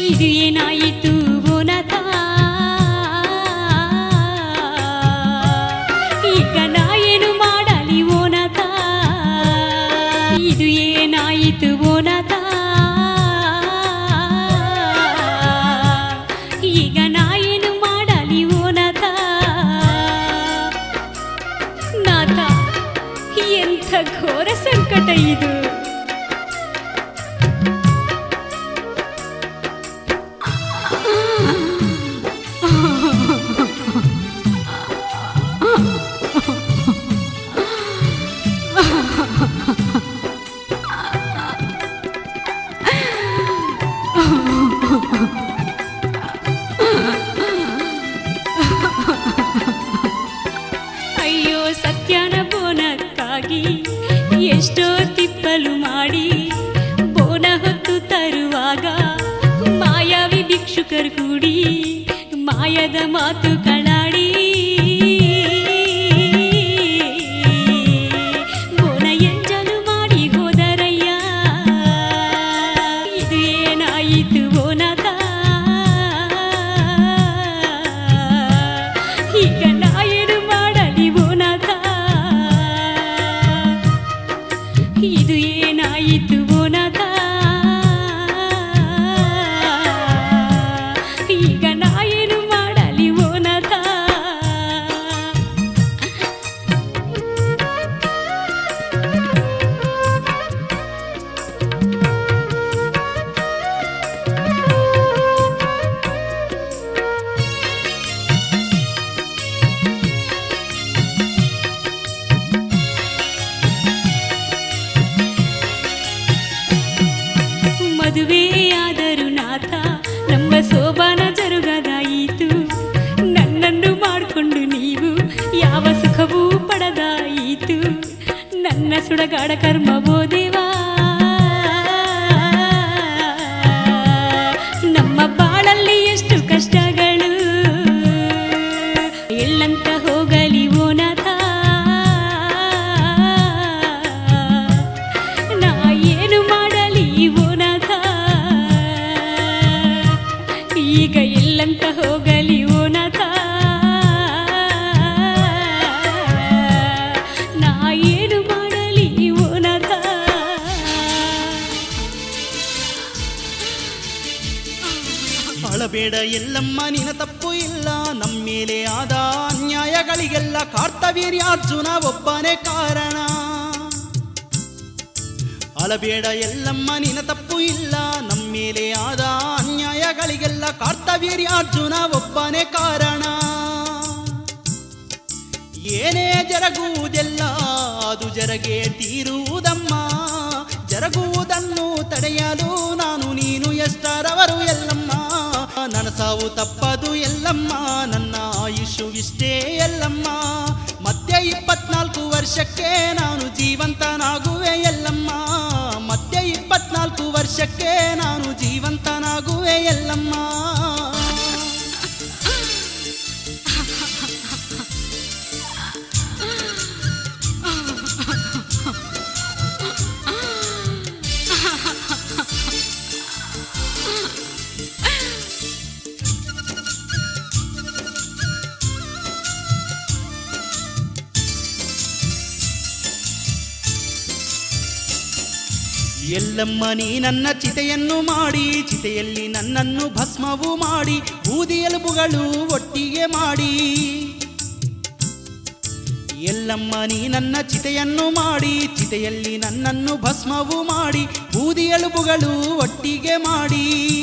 ಇದು ಏನಾಯಿತು ಓನತ ಈಗ ನಾ ಏನು ಮಾಡಲಿ ಓನತ ಇದು ಏನಾಯಿತು ಓನತ ಈಗ ನಾ ಏನು ಮಾಡಲಿ ಓನತ ನಾಥ ಎಂಥ ಘೋರ ಸಂಕಟ ಇದು ಅಯ್ಯೋ ಸತ್ಯನ ಬೋನಕ್ಕಾಗಿ ಎಷ್ಟೋ ತಿಪ್ಪಲು ಮಾಡಿ ಬೋನ ಹೊತ್ತು ತರುವಾಗ ಮಾಯಾವಿ ಭಿಕ್ಷುಕರು ಕೂಡಿ ಮಾಯದ ಮಾತು ಕಳಾಡಿ ಬೋನ ಎಂಜಲು ಮಾಡಿ ಹೋದರಯ್ಯ ಇದು ಏನಾಯಿತು ಬೋನದ ಈಗ ನಾ ಏನು ಮಾಡಲಿ ಬೋನದ ಇದು ಏನಾಯಿತು ಬೋನದ ಈಗ ನಾ ಏನು ಮಾಡಲಿ ಓನದ ಮದುವೆಯಾದರು ನಾಥ ನಮ್ಮ ಸೋಬಾನ ಜರುಗದಾಯಿತು ನನ್ನನ್ನು ಮಾಡಿಕೊಂಡು ನೀವು ಯಾವ ಸುಖವೂ ಪಡದಾಯಿತು ನನ್ನ ಸುಡಗಾಡ ಕರ್ಮವೋ ದೇವಾ ನಮ್ಮ ಬಾಳಲ್ಲಿ ಎಷ್ಟು ಕಷ್ಟಗಳು ಎಲ್ಲಂತ ಹೋಗಲಿ ಓ ನಾಥ ನಾ ಏನು ಮಾಡಲಿ ಓ ನಾಥ ಈಗ ಎಲ್ಲಂತ ಹೋಗಲಿ ಓ ನಾಥ ನಾ ಏನು ಮಾಡಲಿ ಓ ನಾಥ ಅಳಬೇಡ ಎಲ್ಲಮ್ಮ ನಿನ ತಪ್ಪು ಇಲ್ಲ ನಮ್ಮ ಮೇಲೆ ಆದ ಅನ್ಯಾಯಗಳಿಗೆಲ್ಲ ಕಾರ್ತವೀರ್ಯಾರ್ಜುನ ಒಬ್ಬನೇ ಕಾರಣ ಅಳಬೇಡ ಎಲ್ಲಮ್ಮ ನಿನ ತಪ್ಪು ಇಲ್ಲ ನಮ್ಮ ಮೇಲೆ ಆದ ಅನ್ಯಾಯಗಳಿಗೆಲ್ಲ ಕಾರ್ತವೀರ್ಯಾರ್ಜುನ ಒಬ್ಬನೇ ಕಾರಣ ಏನೇ ಜರಗುವುದೆಲ್ಲ ಅದು ಜರಗೆ ತೀರುವುದಮ್ಮ ಜರಗುವುದನ್ನು ತಡೆಯಲು ನಾನು ನೀನು ಎಷ್ಟರವರು ಎಲ್ಲಮ್ಮ ನನ್ನ ಸಾವು ತಪ್ಪದು ಎಲ್ಲಮ್ಮ ನನ್ನ ಆಯುಷು ಇಷ್ಟೇ ಎಲ್ಲಮ್ಮ ಮತ್ತೆ ಇಪ್ಪತ್ನಾಲ್ಕು ವರ್ಷಕ್ಕೆ ನಾನು ಜೀವಂತನಾಗುವೆ ಎಲ್ಲಮ್ಮ ಮತ್ತೆ ಇಪ್ಪತ್ನಾಲ್ಕು ವರ್ಷಕ್ಕೆ ನಾನು ಜೀವಂತನಾಗುವೆ ಎಲ್ಲಮ್ಮ ಎಲ್ಲಮ್ಮ ನೀ ನನ್ನ ಚಿತೆಯನ್ನು ಮಾಡಿ ಚಿತೆಯಲ್ಲಿ ನನ್ನನ್ನು ಭಸ್ಮವು ಮಾಡಿ ಬೂದಿ ಎಲುಬುಗಳು ಒಟ್ಟಿಗೆ ಮಾಡಿ ಎಲ್ಲಮ್ಮ ನೀ ನನ್ನ ಚಿತೆಯನ್ನು ಮಾಡಿ ಚಿತೆಯಲ್ಲಿ ನನ್ನನ್ನು ಭಸ್ಮವು ಮಾಡಿ ಬೂದಿ ಎಲುಬುಗಳು ಒಟ್ಟಿಗೆ ಮಾಡಿ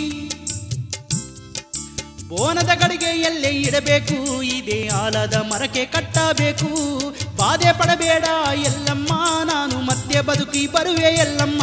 ಬೋನದ ಗಡಿಗೆ ಎಲ್ಲೇ ಇಡಬೇಕು ಇದೇ ಆಲದ ಮರಕ್ಕೆ ಕಟ್ಟಬೇಕು ಬಾಧೆ ಪಡಬೇಡ ಎಲ್ಲಮ್ಮ ನಾನು ಮತ್ತೆ ಬದುಕಿ ಬರುವೆ ಎಲ್ಲಮ್ಮ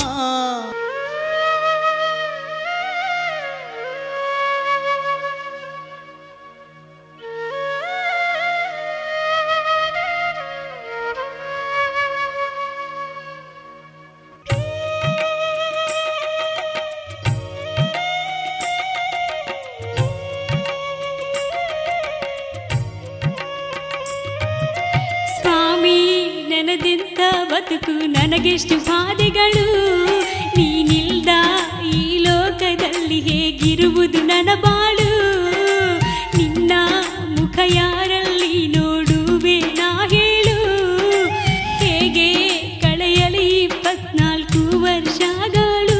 ಸ್ವಾಮಿ ನನದೆಂತ ಬದುಕು ನನಗೆಷ್ಟು ಬಾಧೆಗಳು ನೀನಿಲ್ದ ಈ ಲೋಕದಲ್ಲಿ ಹೇಗಿರು ಎನ್ನುವುದು ನನ್ನ ಬಾಳು ನಿನ್ನ ಮುಖ ಯಾರಲ್ಲಿ ನೋಡುವೆ ನಾ ಹೇಳು ಹೇಗೆ ಕಳೆಯಲಿ ಇಪ್ಪತ್ನಾಲ್ಕು ವರ್ಷಗಳು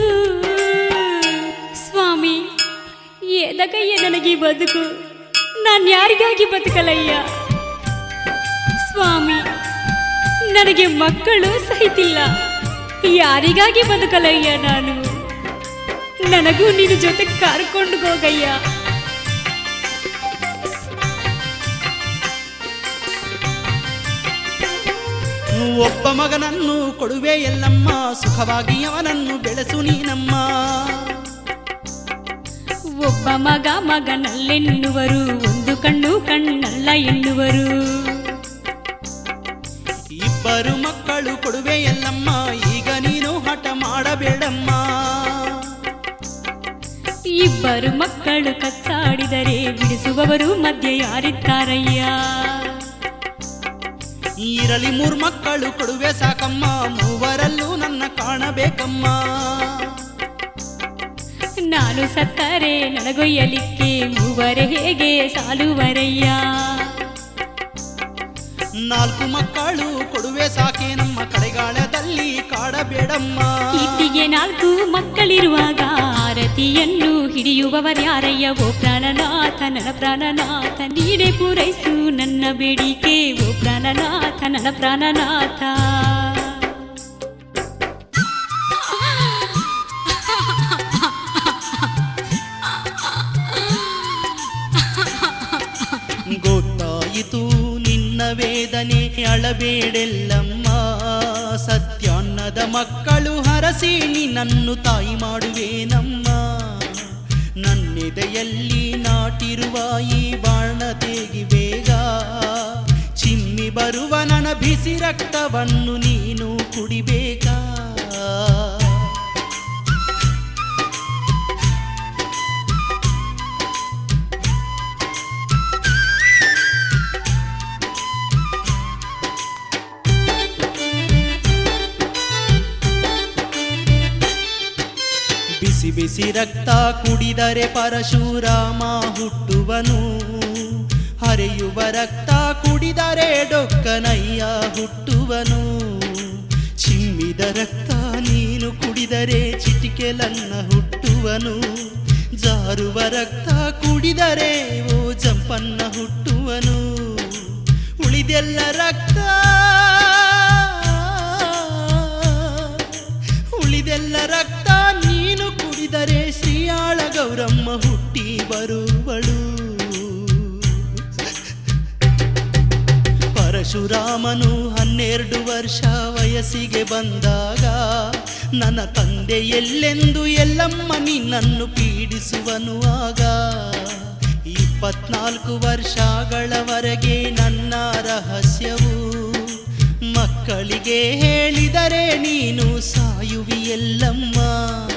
ಸ್ವಾಮಿ ಎದಕಯ್ಯ ನನಗೆ ಈ ಬದುಕು ನಾನು ಯಾರಿಗಾಗಿ ಬದುಕಲಯ್ಯ ಸ್ವಾಮಿ ನನಗೆ ಮಕ್ಕಳು ಸಹಿತಿಲ್ಲ ಯಾರಿಗಾಗಿ ಬದುಕಲಯ್ಯ ನಾನು ನನಗೂ ನಿನ್ನ ಜೊತೆ ಕರ್ಕೊಂಡು ಹೋಗಯ್ಯ ಒಬ್ಬ ಮಗನನ್ನು ಕೊಡುವೆ ಎಲ್ಲಮ್ಮ ಸುಖವಾಗಿ ಅವನನ್ನು ಬೆಳೆಸು ನೀನಮ್ಮ ಒಬ್ಬ ಮಗ ಮಗನಲ್ಲೆನ್ನುವರು ಒಂದು ಕಣ್ಣು ಕಣ್ಣಲ್ಲ ಎನ್ನುವರು ಇಬ್ಬರು ಮಕ್ಕಳು ಕೊಡುವೆ ಎಲ್ಲಮ್ಮ ಈಗ ನೀನು ಹಠ ಮಾಡಬೇಡಮ್ಮ ಇಬ್ಬರು ಮಕ್ಕಳು ಕಚ್ಚಾಡಿದರೆ ಬಿಡಿಸುವವರು ಮಧ್ಯೆ ಯಾರಿದ್ದಾರಯ್ಯ ಇರಲಿ ಮೂರ್ ಮಕ್ಕಳು ಕೊಡುವೆ ಸಾಕಮ್ಮ ಮೂವರಲ್ಲೂ ನನ್ನ ಕಾಣಬೇಕಮ್ಮ ನಾನು ಸತ್ತರೆ ನನಗೊಯ್ಯಲಿಕ್ಕೆ ಮೂವರೇ ಹೇಗೆ ಸಾಲುವರಯ್ಯ ನಾಲ್ಕು ಮಕ್ಕಳು ಕೊಡುವೆ ಸಾಕೆ ನಮ್ಮ ಕಡೆಗಾಳದಲ್ಲಿ ಕಾಡಬೇಡಮ್ಮ ಕೀರ್ತಿಗೆ ನಾಲ್ಕು ಮಕ್ಕಳಿರುವಾಗ ಆರತಿಯನ್ನು ಹಿಡಿಯುವವರ್ಯಾರಯ್ಯ ಓ ಪ್ರಾಣನಾಥ ನನ್ನ ಪ್ರಾಣನಾಥ ನೀನೇ ಪೂರೈಸು ನನ್ನ ಬೇಡಿಕೆ ಓ ಪ್ರಾಣನಾಥ ನನ್ನ ಪ್ರಾಣನಾಥ ಗೊತ್ತಾಯಿತು ನಿನ್ನ ವೇದನೆ ಅಳಬೇಡೆಲ್ಲಮ್ಮ ಸತ್ಯಾನ್ನದ ಮಕ್ಕಳು ಹರಸಿ ನಿನ್ನನ್ನು ತಾಯಿ ಮಾಡುವೇನಮ್ಮ ನನ್ನೆದೆಯಲ್ಲಿ ನಾಟಿರುವ ಈ ಬಾಣ ತೆಗಿ ಬೇಗ ಚಿಮ್ಮಿ ಬರುವ ನನ್ನ ಬಿಸಿ ರಕ್ತವನ್ನು ನೀನು ಕುಡಿಬೇಕಾ ಬಿಸಿ ಬಿಸಿ ರಕ್ತ ಕುಡಿದರೆ ಪರಶುರಾಮ ಹುಟ್ಟುವನು ಹರಿಯುವ ರಕ್ತ ಕುಡಿದರೆ ಡೊಕ್ಕನಯ್ಯ ಹುಟ್ಟುವನು ಚಿಮ್ಮಿದ ರಕ್ತ ನೀನು ಕುಡಿದರೆ ಚಿಟಿಕೆಲನ್ನ ಹುಟ್ಟುವನು ಜಾರುವ ರಕ್ತ ಕುಡಿದರೆ ಓ ಜಂಪನ್ನ ಹುಟ್ಟುವನು ಉಳಿದೆಲ್ಲ ರಕ್ತ ಉಳಿದೆಲ್ಲ ರಕ್ತ ನೀನು ಕುಡಿದರೆ ಶ್ರೀಯಾಳ ಗೌರಮ್ಮ ಹುಟ್ಟಿ ಬರುವಳು ಪರಶುರಾಮನು ಹನ್ನೆರಡು ವರ್ಷ ವಯಸ್ಸಿಗೆ ಬಂದಾಗ ನನ್ನ ತಂದೆ ಎಲ್ಲೆಂದು ಎಲ್ಲಮ್ಮ ನಿನ್ನನ್ನು ಪೀಡಿಸುವನು ಆಗ ಇಪ್ಪತ್ನಾಲ್ಕು ವರ್ಷಗಳವರೆಗೆ ನನ್ನ ರಹಸ್ಯವು ಮಕ್ಕಳಿಗೆ ಹೇಳಿದರೆ ನೀನು ಸಾಯುವಿ ಎಲ್ಲಮ್ಮ